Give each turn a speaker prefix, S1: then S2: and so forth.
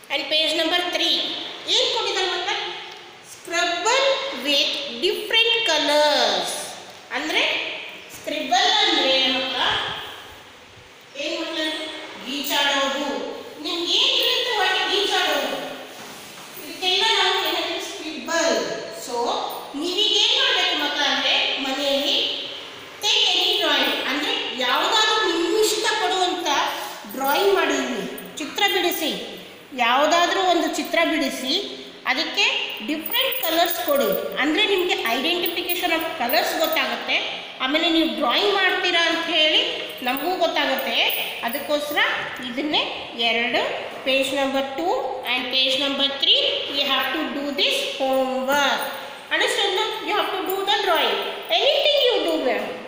S1: and page number three ಏನು ಕೊಟ್ಟಿದ್ದಾರೆ ಮಕ್ಕಳ ಸ್ಕ್ರಬ್ಬಲ್ ವಿತ್ ಡಿಫ್ರೆಂಟ್ ಕಲರ್ಸ್ ಅಂದರೆ ಸ್ಕ್ರಿಬಲ್ ಅಂದರೆ ಮಕ್ಕಳ ಏನು ಮಕ್ಕಳ ಗೀಚಾಡೋದು ನಿಮ್ಗೆ ಏನು ತಿಳಿಯುತ್ತೆ ಒಟ್ಟು ಗೀಚಾಡೋದು ಇದಕ್ಕೆಲ್ಲ ನಾವು ಏನಂದ್ರೆ ಸ್ಕ್ರಿಬಲ್ ಸೊ ನೀವೀಗ ಏನು ಮಾಡಬೇಕು ಮಕ್ಕಳ ಅಂದರೆ ಮನೆಯಲ್ಲಿ ಟೇಕ್ ಎನಿ ಡ್ರಾಯಿಂಗ್ ಅಂದರೆ ಯಾವುದಾದ್ರೂ ನಿಮ್ಮ ಇಷ್ಟಪಡುವಂಥ ಡ್ರಾಯಿಂಗ್ ಮಾಡಿದ್ವಿ ಚಿತ್ರ ಬಿಡಿಸಿ ಯಾವುದಾದ್ರೂ ಒಂದು ಚಿತ್ರ ಬಿಡಿಸಿ ಅದಕ್ಕೆ ಡಿಫ್ರೆಂಟ್ ಕಲರ್ಸ್ ಕೊಡಿ ಅಂದರೆ ನಿಮಗೆ ಐಡೆಂಟಿಫಿಕೇಷನ್ ಆಫ್ ಕಲರ್ಸ್ ಗೊತ್ತಾಗುತ್ತೆ ಆಮೇಲೆ ನೀವು ಡ್ರಾಯಿಂಗ್ ಮಾಡ್ತೀರಾ ಅಂತ ಹೇಳಿ ನಮಗೂ ಗೊತ್ತಾಗುತ್ತೆ ಅದಕ್ಕೋಸ್ಕರ ಇದನ್ನೇ ಎರಡು page number two and page number three you have to do this homework understand you have to do the drawing anything you do ma'am